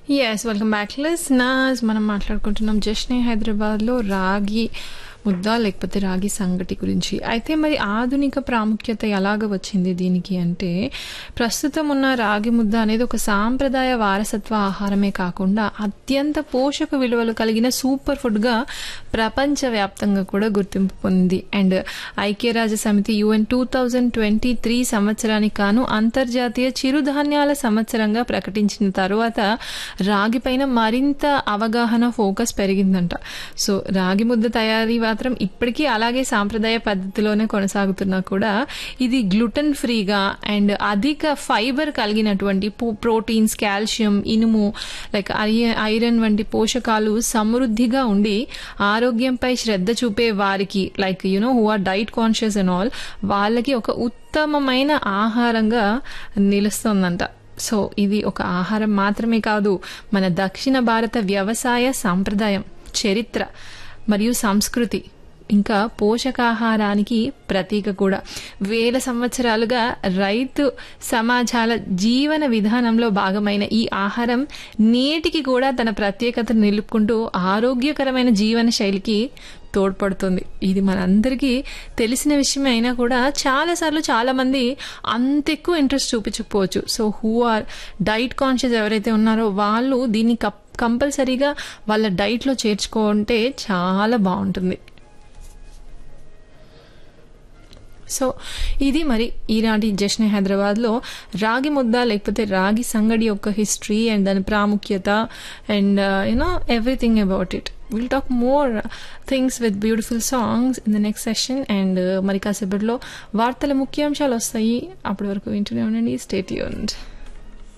yes welcome back listeners మనం మాట్లాడుకుంటున్నాం జష్నే హైదరాబాద్లో రాగి ముద్ద లేకపోతే రాగి సంగటి గురించి అయితే మరి ఆధునిక ప్రాముఖ్యత ఎలాగ వచ్చింది దీనికి అంటే ప్రస్తుతం ఉన్న రాగి ముద్ద అనేది ఒక సాంప్రదాయ వారసత్వ ఆహారమే కాకుండా అత్యంత పోషక విలువలు కలిగిన సూపర్ ఫుడ్గా ప్రపంచవ్యాప్తంగా కూడా గుర్తింపు పొందింది అండ్ ఐక్యరాజ్య సమితి UN two thousand twenty three సంవత్సరానికి గాను అంతర్జాతీయ చిరుధాన్యాల సంవత్సరంగా ప్రకటించిన తర్వాత రాగి పైన మరింత అవగాహన ఫోకస్ పెరిగిందంట సో రాగి ముద్ద తయారీ మాత్రం ఇప్పటికీ అలాగే సాంప్రదాయ పద్ధతిలోనే కొనసాగుతున్నా కూడా ఇది గ్లూటన్ ఫ్రీగా అండ్ అధిక ఫైబర్ కలిగినటువంటి ప్రోటీన్స్ కాల్షియం ఇనుము లైక్ ఐరన్ వంటి పోషకాలు సమృద్ధిగా ఉండి ఆరోగ్యంపై శ్రద్ధ చూపే వారికి like you know who are diet conscious and all వాళ్ళకి ఒక ఉత్తమమైన ఆహారంగా నిలుస్తుందంట సో ఇది ఒక ఆహారం మాత్రమే కాదు మన దక్షిణ భారత వ్యవసాయ సాంప్రదాయం చరిత్ర మరియు సంస్కృతి ఇంకా పోషకాహారానికి ప్రతీక కూడా వేల సంవత్సరాలుగా రైతు సమాజాల జీవన విధానంలో భాగమైన ఈ ఆహారం నేటికి కూడా తన ప్రత్యేకతను నిలుపుకుంటూ ఆరోగ్యకరమైన జీవన శైలికి తోడ్పడుతుంది ఇది మనందరికీ తెలిసిన విషయం అయినా కూడా చాలాసార్లు చాలామంది అంత ఎక్కువ ఇంట్రెస్ట్ చూపించకపోవచ్చు so who are diet conscious ఎవరైతే ఉన్నారో వాళ్ళు దీన్ని కంపల్సరీగా వాళ్ళ డైట్లో చేర్చుకుంటే చాలా బాగుంటుంది సో ఇది మరి ఈనాటి జశ్నే హైదరాబాద్లో రాగి ముద్ద లేకపోతే రాగి సంగడి యొక్క హిస్టరీ అండ్ దాని ప్రాముఖ్యత and you know everything about it will talk more things with beautiful songs in the next session and మరి కాసేపట్లో వార్తల ముఖ్యాంశాలు వస్తాయి అప్పటి వరకు వింటూనే ఉండండి స్టేట్ యూన్డ్